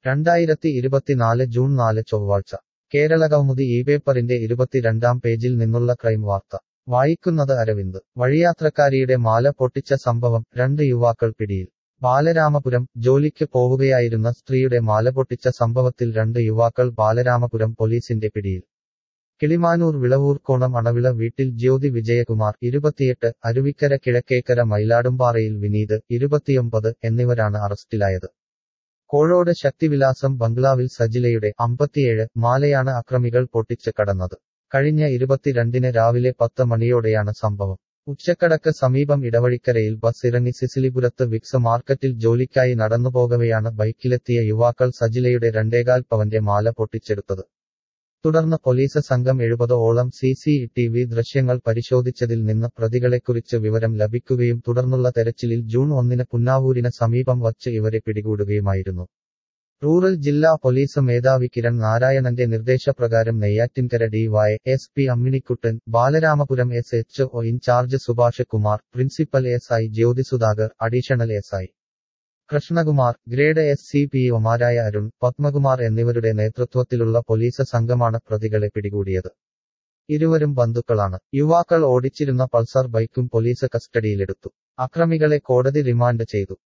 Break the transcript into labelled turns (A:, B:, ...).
A: രണ്ടായിരത്തി ഇരുപത്തിനാല് ജൂൺ നാല് ചൊവ്വാഴ്ച കേരളകൗമുദി ഈ പേപ്പറിന്റെ ഇരുപത്തിരണ്ടാം പേജിൽ നിന്നുള്ള ക്രൈം വാർത്ത വായിക്കുന്നത് അരവിന്ദ് വഴിയാത്രക്കാരിയുടെ മാല പൊട്ടിച്ച സംഭവം രണ്ട് യുവാക്കൾ പിടിയിൽ ബാലരാമപുരം ജോലിക്ക് പോവുകയായിരുന്ന സ്ത്രീയുടെ മാല പൊട്ടിച്ച സംഭവത്തിൽ രണ്ട് യുവാക്കൾ ബാലരാമപുരം പോലീസിന്റെ പിടിയിൽ കിളിമാനൂർ വിളവൂർക്കോണം അണവിള വീട്ടിൽ ജ്യോതി വിജയകുമാർ ഇരുപത്തിയെട്ട് അരുവിക്കര കിഴക്കേക്കര മയിലാടുംപാറയിൽ വിനീത് ഇരുപത്തിയൊമ്പത് എന്നിവരാണ് അറസ്റ്റിലായത് കോഴോട് ശക്തിവിലാസം ബംഗ്ലാവിൽ സജിലയുടെ അമ്പത്തിയേഴ് മാലയാണ് അക്രമികൾ പൊട്ടിച്ച് കടന്നത് കഴിഞ്ഞ ഇരുപത്തിരണ്ടിന് രാവിലെ പത്ത് മണിയോടെയാണ് സംഭവം ഉച്ചക്കടക്ക് സമീപം ഇടവഴിക്കരയിൽ ബസ് ഇറങ്ങി സിസിലിപുരത്ത് വിക്സ് മാർക്കറ്റിൽ ജോലിക്കായി നടന്നുപോകവെയാണ് ബൈക്കിലെത്തിയ യുവാക്കൾ സജിലയുടെ രണ്ടേകാൽ പവന്റെ മാല പൊട്ടിച്ചെടുത്തത് തുടർന്ന് പോലീസ് സംഘം എഴുപതോളം സി സി ടി വി ദൃശ്യങ്ങൾ പരിശോധിച്ചതിൽ നിന്ന് പ്രതികളെക്കുറിച്ച് വിവരം ലഭിക്കുകയും തുടർന്നുള്ള തെരച്ചിലിൽ ജൂൺ ഒന്നിന് പുന്നാവൂരിന് സമീപം വച്ച് ഇവരെ പിടികൂടുകയുമായിരുന്നു റൂറൽ ജില്ലാ പോലീസ് മേധാവി കിരൺ നാരായണന്റെ നിർദ്ദേശപ്രകാരം Neyyattinkara D Y S P Amminikuttan Balaramapuram S H O in charge Subhash Kumar principal S I Jyothi Sudhakar additional S I Krishnakumar grade S C P ഒമാരായ അരുൺ പത്മകുമാർ എന്നിവരുടെ നേതൃത്വത്തിലുള്ള പോലീസ് സംഘമാണ് പ്രതികളെ പിടികൂടിയത് ഇരുവരും ബന്ധുക്കളാണ് യുവാക്കൾ ഓടിച്ചിരുന്ന പൾസർ ബൈക്കും പോലീസ് കസ്റ്റഡിയിലെടുത്തു അക്രമികളെ കോടതി റിമാൻഡ് ചെയ്തു